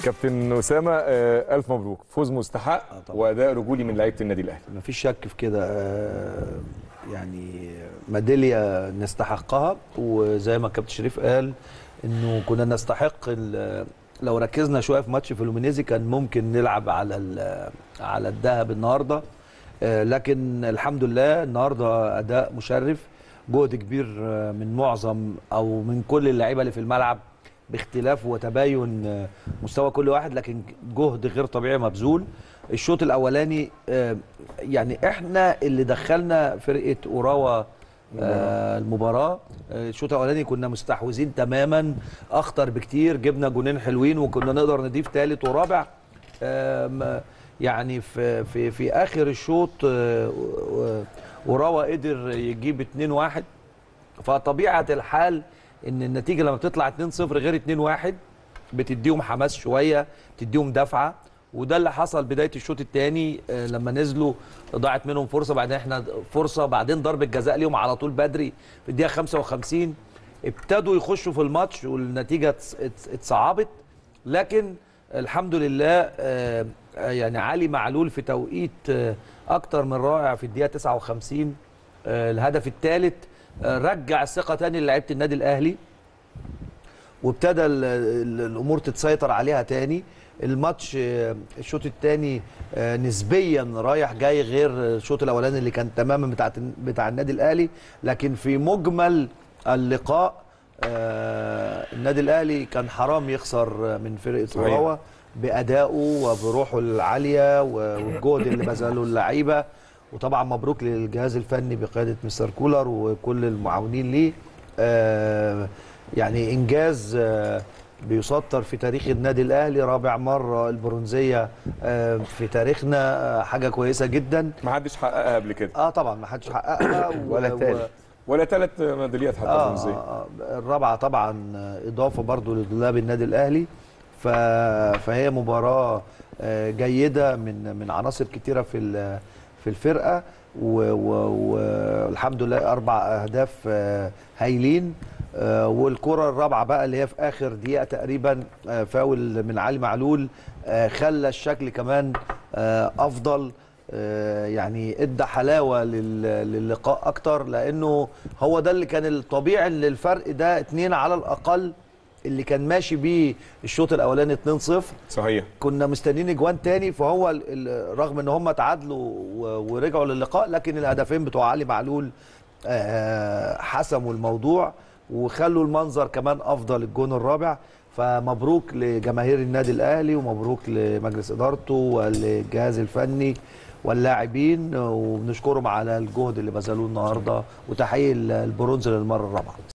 كابتن اسامه آه، الف مبروك فوز مستحق طبعا. واداء رجولي من لعيبه النادي الاهلي ما فيش شك في كده آه، يعني ميداليه نستحقها وزي ما كابتن شريف قال انه كنا نستحق ال- لو ركزنا شويه في ماتش فلومينيزي كان ممكن نلعب على ال- على الذهب النهارده آه، لكن الحمد لله النهارده اداء مشرف جهد كبير آه، من معظم او من كل اللعيبه اللي في الملعب باختلاف وتباين آه، مستوى كل واحد لكن جهد غير طبيعي مبذول الشوط الاولاني آه، يعني احنا اللي دخلنا فرقه اوراوا آه، المباراه آه، الشوط الاولاني كنا مستحوذين تماما اخطر بكتير جبنا جونين حلوين وكنا نقدر نضيف ثالث ورابع آم، يعني في في في اخر الشوط آه، آه، اوراوا قدر يجيب 2-1 فطبيعه الحال ان النتيجه لما بتطلع 2-0 غير 2-1 بتديهم حماس شويه بتديهم دفعه وده اللي حصل بدايه الشوط الثاني لما نزلوا ضاعت منهم فرصه بعدين احنا فرصه بعدين ضربه جزاء ليهم على طول بدري في الدقيقه 55 ابتدوا يخشوا في الماتش والنتيجه اتس- اتس- اتصعبت لكن الحمد لله آه، آه، يعني علي معلول في توقيت آه، اكتر من رائع في الدقيقه 59 آه، الهدف الثالث رجع الثقه تاني للعيبه النادي الاهلي وابتدى ال- ال- الامور تتسيطر عليها تاني الماتش آه، الشوط الثاني نسبيا رايح جاي غير الشوط الاولاني اللي كان تماما بتاع بتاع النادي الاهلي لكن في مجمل اللقاء آه، النادي الاهلي كان حرام يخسر من فرقه صحيح. اوراوا بادائه وبروحه العاليه والجهد اللي بذله اللعيبه وطبعا مبروك للجهاز الفني بقياده مستر كولر وكل المعاونين ليه آه، يعني انجاز آه، بيسطر في تاريخ النادي الاهلي رابع مره البرونزيه آه، في تاريخنا آه، حاجه كويسه جدا ما حدش حققها قبل كده اه طبعا ما حدش حققها و- ولا و- تالت. ولا ثلاث ميداليات حتى آه, برونزيه آه آه، الرابعه طبعا اضافه برضو لدولاب النادي الاهلي ف... فهي مباراه آه، جيده من من عناصر كتيره في ال- في الفرقه و- و- والحمد لله اربع اهداف آه، هايلين آه، والكره الرابعه بقى اللي هي في اخر دقيقه تقريبا آه، فاول من علي معلول آه، خلى الشكل كمان آه، افضل آه، يعني ادى حلاوه لل- للقاء اكتر لانه هو ده اللي كان الطبيعي ان الفرق ده اتنين على الاقل اللي كان ماشي بيه الشوط الاولاني 2-0 صحيح كنا مستنيين اجوان تاني فهو ال- ال- رغم ان هم تعادلوا و- ورجعوا للقاء لكن الهدفين بتوع علي معلول آه، حسموا الموضوع وخلوا المنظر كمان افضل الجون الرابع فمبروك لجماهير النادي الاهلي ومبروك لمجلس ادارته والجهاز الفني واللاعبين وبنشكرهم على الجهد اللي بذلوه النهارده وتحقيق البرونز للمره الرابعه